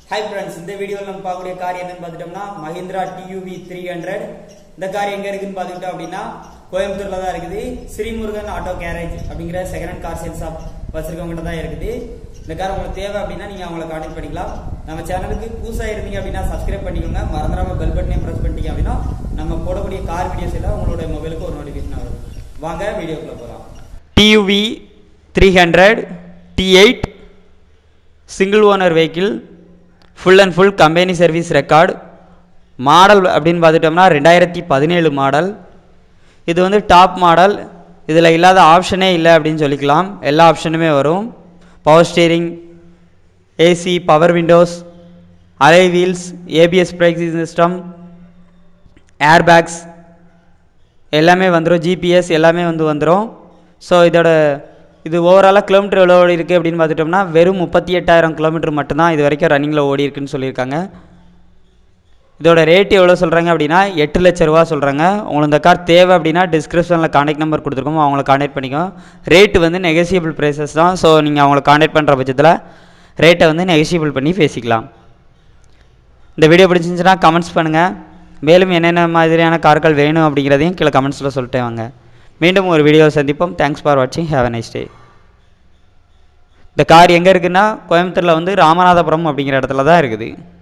hi friends இந்த வீடியோவில் நம்ம பார்க்கக்கூடிய கார் என்னன்னு பார்த்துட்டோம்னா மஹிந்திரா டியூவி த்ரீ ஹண்ட்ரட் இந்த கார் எங்க இருக்குன்னு பார்த்துக்கிட்டோம் அப்படின்னா கோயம்புத்தூர்ல தான் இருக்குது ஸ்ரீமுருகன் ஆட்டோ கேரேஜ் அப்படிங்கிற second hand car sale shop வச்சிருக்கவங்ககிட்ட தான் இருக்குது இந்த கார் உங்களுக்கு தேவை அப்படின்னா நீங்க அவங்கள கான்டாக்ட் பண்ணிக்கலாம் நம்ம சேனலுக்கு புதுசா இருந்தீங்க அப்படின்னா சப்ஸ்கிரைப் பண்ணிக்கோங்க மறந்துடாம பெல் பட்டனையும் பிரஸ் பண்ணிட்டீங்க அப்படின்னா நம்ம போடக்கூடிய கார் வீடியோஸ் எல்லாம் உங்களோட மொபைலுக்கு ஒரு நோட்டிஃபிகேஷன் வரும் வாங்க வீடியோக்குள்ள போகலாம் TUV three hundred T eight single owner vehicle full and full company service record model அப்படின்னு பார்த்துட்டோம்னா ரெண்டாயிரத்தி பதினேழு மாடல் இது வந்து டாப் மாடல் இதில் இல்லாத ஆப்ஷனே இல்லை அப்படின்னு சொல்லிக்கலாம் எல்லா ஆப்ஷனுமே வரும் power steering AC power windows alloy wheels ABS braking system airbags எல்லாமே வந்துடும் ஜிபிஎஸ் எல்லாமே வந்து வந்துடும் ஸோ இதோட இது ஓவராலாக கிலோமீட்டர் எவ்வளோ ஓடி இருக்குது அப்படின்னு பார்த்துட்டோம்னா வெறும் முப்பத்தி எட்டாயிரம் கிலோமீட்டர் மட்டும்தான் இது வரைக்கும் ரன்னிங்கில் ஓடி இருக்குன்னு சொல்லியிருக்காங்க இதோட ரேட் எவ்வளோ சொல்கிறாங்க அப்படின்னா எட்டு லட்ச ரூபா சொல்கிறாங்க உங்களுக்கு இந்த கார் தேவை அப்படின்னா டிஸ்கிரிப்ஷனில் கான்டாக்ட் நம்பர் கொடுத்துருக்கோம் அவங்கள கான்டாக்ட் பண்ணிக்கோ ரேட்டு வந்து நெகசியபிள் ப்ரைஸஸ் தான் ஸோ நீங்கள் அவங்கள கான்டாக்ட் பண்ணுற பட்சத்தில் ரேட்டை வந்து நெகசியபிள் பண்ணி பேசிக்கலாம் இந்த வீடியோ பிடிச்சிருந்துச்சுன்னா கமெண்ட்ஸ் பண்ணுங்கள் மேலும் என்னென்ன மாதிரியான கார்கள் வேணும் அப்படிங்கிறதையும் கீழே கமெண்ட்ஸில் சொல்லிட்டே வாங்க மீண்டும் ஒரு வீடியோ சந்திப்போம் தேங்க்ஸ் ஃபார் வாட்சிங் ஹேவ் அ நைஸ் டே இந்த கார் எங்கே இருக்குன்னா கோயம்புத்தூரில் வந்து ராமநாதபுரம் அப்படிங்கிற இடத்துல தான் இருக்குது